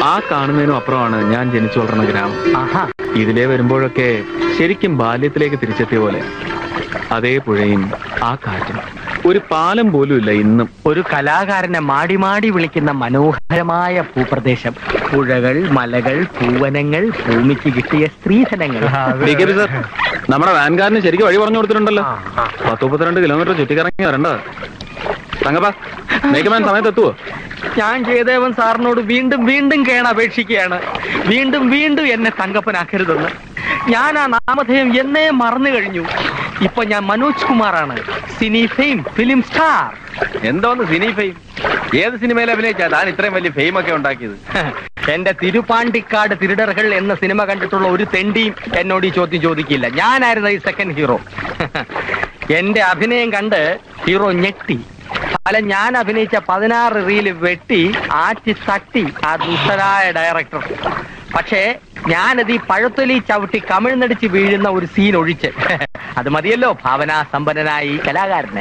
ആ കാണുന്നതിനും അപ്പുറമാണ് ഞാൻ ജനിച്ചു വളർന്ന ഗ്രാമം ആഹാ ഇതിലേ വരുമ്പോഴൊക്കെ ശരിക്കും ബാല്യത്തിലേക്ക് തിരിച്ചെത്തിയ പോലെ അതേ പുഴയും ആ കാറ്റും ഒരു പാലം പോലും ഇല്ല ഇന്നും ഒരു കലാകാരനെ മാടി മാടി വിളിക്കുന്ന മനോഹരമായ ഭൂപ്രദേശം പുഴകൾ മലകൾ പൂവനങ്ങൾ ഭൂമിക്ക് കിട്ടിയ സ്ത്രീധനങ്ങൾ ഡി കെ പി സർ നമ്മുടെ വാൻകാരന് ശരിക്കും വഴി പറഞ്ഞു കൊടുത്തിട്ടുണ്ടല്ലോ ആ, ആ. പത്ത് മുപ്പത്തിരണ്ട് കിലോമീറ്റർ ചുറ്റിക്കറങ്ങി വരേണ്ടത് തങ്കപ്പാ മേക്കമാൻ സമയത്ത് എത്തുവോ ഞാൻ ജയദേവൻ സാറിനോട് വീണ്ടും വീണ്ടും കേണ അപേക്ഷിക്കുകയാണ് വീണ്ടും വീണ്ടും എന്നെ തങ്കപ്പനാക്കരുതെന്ന് ഞാൻ ആ നാമധേയം എന്നേ മറന്നു കഴിഞ്ഞു ഇപ്പൊ ഞാൻ മനോജ് കുമാറാണ് സിനി ഫെയിം ഫിലിം സ്റ്റാർ എന്തോന്ന് സിനി ഫെയിം ഏത് സിനിമയിൽ അഭിനയിച്ചാ താൻ ഇത്രയും വലിയ ഫെയിം ഒക്കെ ഉണ്ടാക്കിയത് എന്റെ തിരുപ്പാണ്ടിക്കാട് തിരുടറുകൾ എന്ന സിനിമ കണ്ടിട്ടുള്ള ഒരു തെണ്ടിയും എന്നോട് ഈ ചോദ്യം ചോദിക്കില്ല ഞാനായിരുന്നു ഈ സെക്കൻഡ് ഹീറോ എന്റെ അഭിനയം കണ്ട് ഹീറോ ഞെട്ടി ഫലം ഞാൻ അഭിനയിച്ച പതിനാറ് റീല് വെട്ടി ആറ്റി തട്ടി ആ ദുഷ്ടരായ ഡയറക്ടർ പക്ഷേ ഞാനത് ഈ പഴത്തൊലി ചവിട്ടി കമിഴ്ന്നടിച്ച് വീഴുന്ന ഒരു സീൻ ഒഴിച്ച് അത് മതിയല്ലോ ഭാവനാ സമ്പന്നനായി ഈ കലാകാരനെ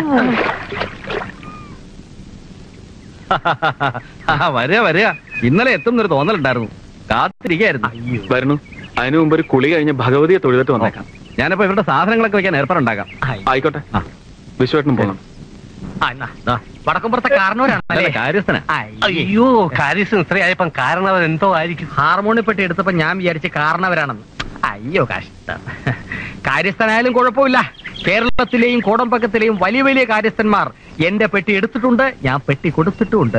വരിക വരിക ഇന്നലെ എത്തുന്നൊരു തോന്നലുണ്ടായിരുന്നു കാത്തിരിക്കായിരുന്നു വരുന്നു അതിനു മുമ്പ് ഒരു കുളി കഴിഞ്ഞ് ഭഗവതിയെ തൊഴുതിട്ട് വന്നേക്കാം ഞാനപ്പോ ഇവരുടെ സാധനങ്ങളൊക്കെ വെക്കാൻ ഏർപ്പാടുണ്ടാക്കാം ആയിക്കോട്ടെ ആ. വിശ്വേട്ടനും പോകണം ആ, എന്നാ, ദാ, വടക്കുംപുറത്തെ കാരണവരാണല്ലേ കാര്യസ്ഥന അയ്യോ കാര്യസ്ഥൻ ഇത്രയായപ്പം കാരണവർ എന്തോ ആയിരിക്കും ഹാർമോണിയപ്പെട്ടി എടുത്തപ്പോ ഞാൻ വിചാരിച്ച കാരണവരാണെന്ന് അയ്യോ കഷ്ടം കാര്യസ്ഥനായാലും കുഴപ്പമില്ല കേരളത്തിലെയും കോടമ്പക്കത്തിലെയും വലിയ വലിയ കാര്യസ്ഥന്മാർ എന്റെ പെട്ടി എടുത്തിട്ടുണ്ട് ഞാൻ പെട്ടി കൊടുത്തിട്ടുമുണ്ട്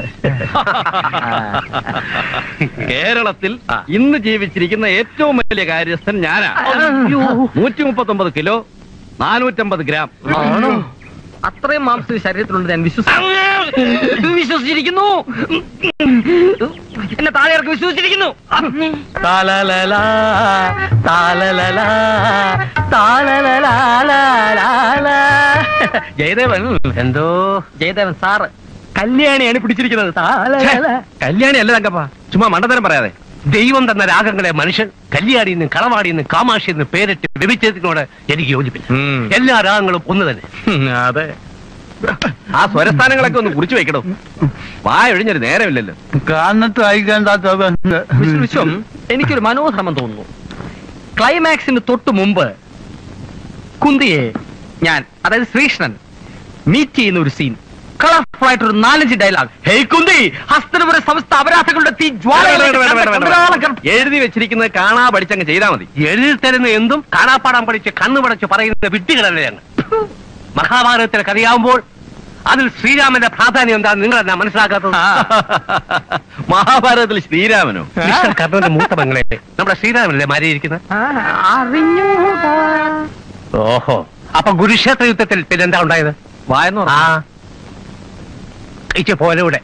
കേരളത്തിൽ ഇന്ന് ജീവിച്ചിരിക്കുന്ന ഏറ്റവും വലിയ കാര്യസ്ഥൻ ഞാനാ നൂറ്റി മുപ്പത്തി ഒമ്പത് കിലോ നാനൂറ്റമ്പത് ഗ്രാം ആണോ അത്രയും മാംസം ശരീരത്തിലുണ്ട് ഞാൻ വിശ്വസിച്ചു വിശ്വസിച്ചിരിക്കുന്നു എന്നെ താഴെ ഇറക്കി വിശ്വസിച്ചിരിക്കുന്നു താലലലാ, താലലലാ, താലലലാലാലാലാ. ജയദേവൻ എന്തോ ജയദേവൻ സാറ് കല്യാണിയാണ് പിടിച്ചിരിക്കുന്നത് താലലലാ. കല്യാണി അല്ല തങ്കപ്പ ചുമ്മാ മണ്ടത്തരം പറയാതെ ദൈവം തന്ന രാഗങ്ങളെ മനുഷ്യൻ കല്യാണിന്ന് കളവാടിന്ന് കാമാക്ഷി എന്ന് പേരിട്ട് ലഭിച്ചതിനോട് എനിക്ക് യോജിപ്പില്ല എല്ലാ രാഗങ്ങളും ഒന്ന് തന്നെ അതെ ആ സ്വരസ്ഥാനങ്ങളൊക്കെ ഒന്ന് കുറിച്ചു വെക്കണോ വായൊഴിഞ്ഞൊരു നേരമില്ലല്ലോ കാരണത്ത് വായിക്കേണ്ടാത്ത മിസ്റ്റർ വിശ്വം എനിക്കൊരു മനോധർമ്മം തോന്നുന്നു ക്ലൈമാക്സിന് തൊട്ട് മുമ്പ് കുന്തിയെ ഞാൻ അതായത് ശ്രീകൃഷ്ണൻ മീറ്റ് ചെയ്യുന്ന ഒരു സീൻ കളർഫുൾ ആയിട്ട് ഒരു നാലഞ്ച് ഡയലോഗ് ഹേ കുന്തി ഹസ്തനപുര സമസ്ത അപരാധങ്ങളുടെ തീ ജ്വാല എഴുതി വെച്ചിരിക്കുന്നത് കാണാ പഠിച്ചങ്ങ് ചെയ്താ മതി എഴുതി തരുന്ന എന്തും കാണാപ്പാടാൻ പഠിച്ച് കണ്ണു പടച്ച് പറയുന്ന വിഡ്ഢികളല്ലേ ഞങ്ങൾ മഹാഭാരതത്തിലെ കഥയാവുമ്പോൾ അതിൽ ശ്രീരാമന്റെ പ്രാധാന്യം എന്താ നിങ്ങൾ എന്നാ മനസ്സിലാക്കാത്തത് മഹാഭാരതത്തിൽ ശ്രീരാമനോ മിസ്റ്റർ കർണന്റെ മൂത്ത പെങ്ങളെ നമ്മുടെ ശ്രീരാമനല്ലേ മാരിയിരിക്കുന്നത് അറിഞ്ഞൂടാ ഓഹോ അപ്പൊ കുരുക്ഷേത്ര യുദ്ധത്തിൽ പിന്നെന്താ ഉണ്ടായത് വായെന്ന് ആ ഇച്ചു പോലൂടെ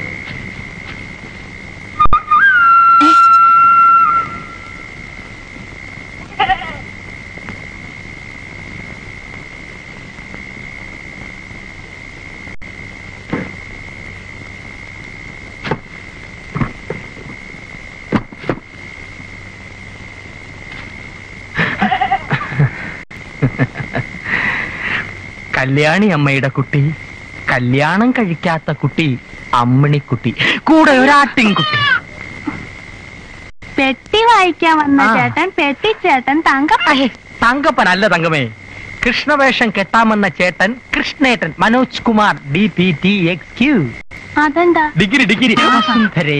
കല്യാണി അമ്മയുടെ കുട്ടി കല്യാണം കഴിക്കാത്ത കുട്ടി അമ്മിണിക്കുട്ടി കൂടെ ഒരാട്ടിൻകുട്ടി പെട്ടി വായിക്കാൻ വന്ന ആ. ചേട്ടൻ പെട്ടി ചേട്ടൻ തങ്ക തങ്കപ്പനല്ല തങ്കമേ കൃഷ്ണവേഷം കെട്ടാമെന്ന ചേട്ടൻ കൃഷ്ണേട്ടൻ Manoj Kumar D P T X Q അതെന്താ ഡിഗ്രി ഡിഗ്രി സുന്ദരേ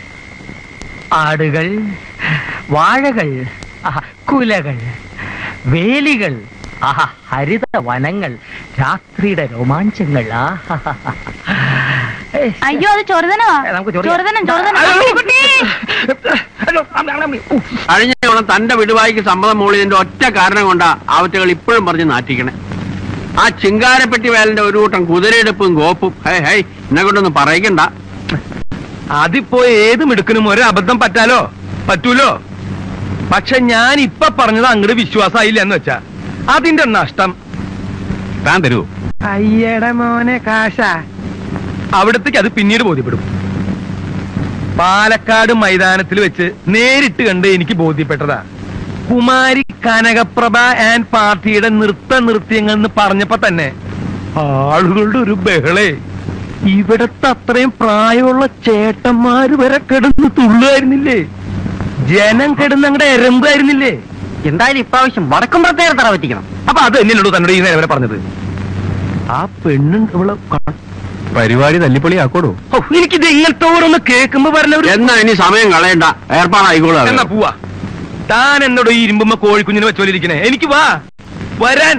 ആടുകൾ വാഴകൾ ആഹാ, കുലകൾ വേലികൾ ആഹാ ഹരിത വനങ്ങൾ രാത്രിയുടെ രോമാഞ്ചങ്ങൾ ആഹാ. ഏയ്, അയ്യോ അത് ചൊറുതനോ ഏ, നമുക്ക് ചൊറിയാം. ചൊറുതനം ചൊറുതനം അയ്യോ, കുട്ടി. അയ്യോ, അമ്മ, അമ്മ, അമ്മ. ഉഫ്. കഴിഞ്ഞ തവണ തന്റെ വിടുവായിക്ക് സമ്മതം മൂളിയതിന്റെ ഒറ്റ കാരണം കൊണ്ടാ ആവറ്റകൾ ഇപ്പോഴും പറഞ്ഞ് നാറ്റിക്കണേ ആ ചിങ്കാരപ്പെട്ടി വേലന്റെ ഒരു കൂട്ടം കുതിരയെടുപ്പും ഗോപ്പും ഹേ ഹേ എന്നെ കൊണ്ടൊന്നും പറയിക്കണ്ട അതിപ്പോ ഏത് മിടുക്കനും ഒരു അബദ്ധം പറ്റാലോ പറ്റൂലോ പക്ഷെ ഞാൻ ഇപ്പൊ പറഞ്ഞത് അങ്ങോട്ട് വിശ്വാസമായില്ല എന്ന് വെച്ചാ അതിന്റെ നഷ്ടം താൻ തരൂ അയ്യട മോനെ കാശ അവിടത്തേക്ക് അത് പിന്നീട് ബോധ്യപ്പെടും പാലക്കാട് മൈതാനത്തിൽ വെച്ച് നേരിട്ട് കണ്ട് എനിക്ക് ബോധ്യപ്പെട്ടതാ കുമാരി കനകപ്രഭ ആൻഡ് പാർട്ടിയുടെ നൃത്ത നൃത്യങ്ങൾ എന്ന് പറഞ്ഞപ്പോ തന്നെ ആളുകളുടെ ഒരു ബഹളേ ഇവിടത്തെ അത്രയും പ്രായമുള്ള ചേട്ടന്മാര് വരെ കിടന്ന് തുള്ളുമായിരുന്നില്ലേ ജനം കിടന്ന് അങ്ങടെ എരമ്പായിരുന്നില്ലേ എന്തായാലും ഇപ്രാവശ്യം വടക്കും പ്രത്യേക തറ പറ്റിക്കണം അപ്പൊ അത് തന്നെയല്ലോ തന്നോട് ഈ നേരം വരെ പറഞ്ഞത് ആ പെണ്ണ് ഇവളെ പരിപാടി തല്ലിപ്പൊളി ആക്കോടോ എനിക്കിത് ഇങ്ങനത്തെ ഓരോന്ന് കേൾക്കുമ്പോ പറഞ്ഞവര് എന്നാ ഇനി സമയം കളയണ്ട ഏർപ്പാടായിക്കോളൂ എന്നാ പോവാ താൻ എന്നോട് ഈ ഇരുമ്പുമ്മ കോഴിക്കുഞ്ഞിനെ വെച്ചോലിരിക്കണേ എനിക്ക് വാ വരാൻ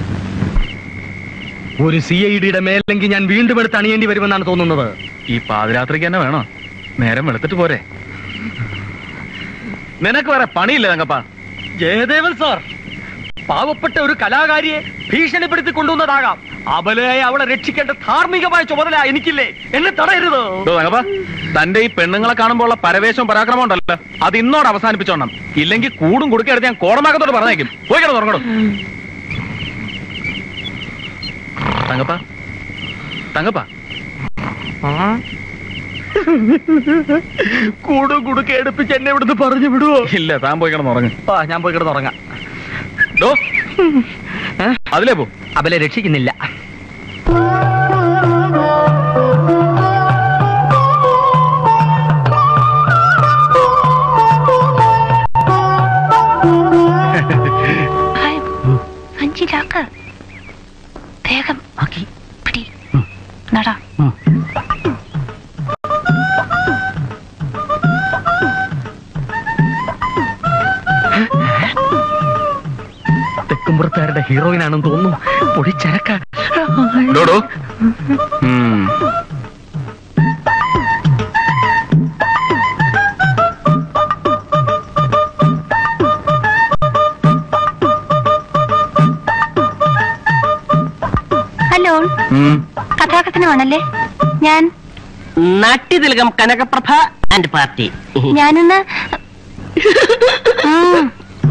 ഒരു സി ഐ ഡിയുടെ മേലെങ്കിൽ ഞാൻ വീണ്ടും എടുത്ത് അണിയേണ്ടി വരുമെന്നാണ് തോന്നുന്നത് ഈ പാതിരാത്രിക്ക് തന്നെ വേണോ നേരം വെളുത്തിട്ട് പോരെ നിനക്ക് വേറെ പണിയില്ല തങ്കപ്പ ജയദേവൻ സാർ പാവപ്പെട്ട ഒരു കലാകാരിയെ ഭീഷണിപ്പെടുത്തി കൊണ്ടുവന്നതാകാം അബലയായി അവളെ രക്ഷിക്കേണ്ട ധാർമ്മികമായ ചുമതല എനിക്കില്ലേ എന്നെ തടയരുത് ഡോ തങ്കപ്പ തന്റെ ഈ പെണ്ണുങ്ങളെ കാണുമ്പോൾ ഉള്ള പരവേശവും പരാക്രമം ഉണ്ടല്ലോ അത് ഇന്നോട് അവസാനിപ്പിച്ചോണം ഇല്ലെങ്കിൽ കൂടും കുടുക്കെടുത്ത് ഞാൻ കോടമാക്കത്തോട് പറഞ്ഞേക്കും പോയി കിടന്നു തുറങ്ങണം തങ്കപ്പ തങ്കപ്പ കൂടും കുടുക്കെ എടുപ്പിച്ച് എന്നെ ഇവിടുന്ന് പറഞ്ഞു വിടുവോ ഇല്ല താൻ പോയി കിടന്ന് ഉറങ്ങ് ആ ഞാൻ പോയി കിടന്നുറങ്ങാം ഡോ അതിലേ പോ അബലെ രക്ഷിക്കുന്നില്ല ഹായ്. അഞ്ചി ചാക്ക് വേഗം പിടി നട തെക്കുംപുറത്തുകാരുടെ ഹീറോയിനാണെന്ന് തോന്നുന്നു പൊടിച്ചരക്ക ഡോ ഡോ ഉം. ഹലോ ഉം. കഥാകഥനമാണല്ലേ ഞാൻ നാട്യതിലകം കനകപ്രഭ ആൻഡ് പാർട്ടി ഞാനിന്ന് ഉം.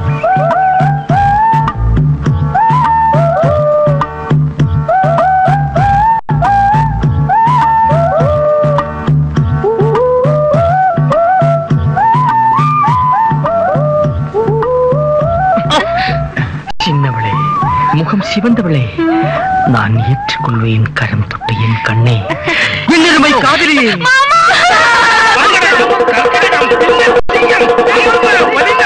சின்னவளே முகம் சிவந்தவளே நான் ஏற்றுக்கொள்வேன் கரம் தொட்ட என் கண்ணே என்னருமை காதலியே വലിയ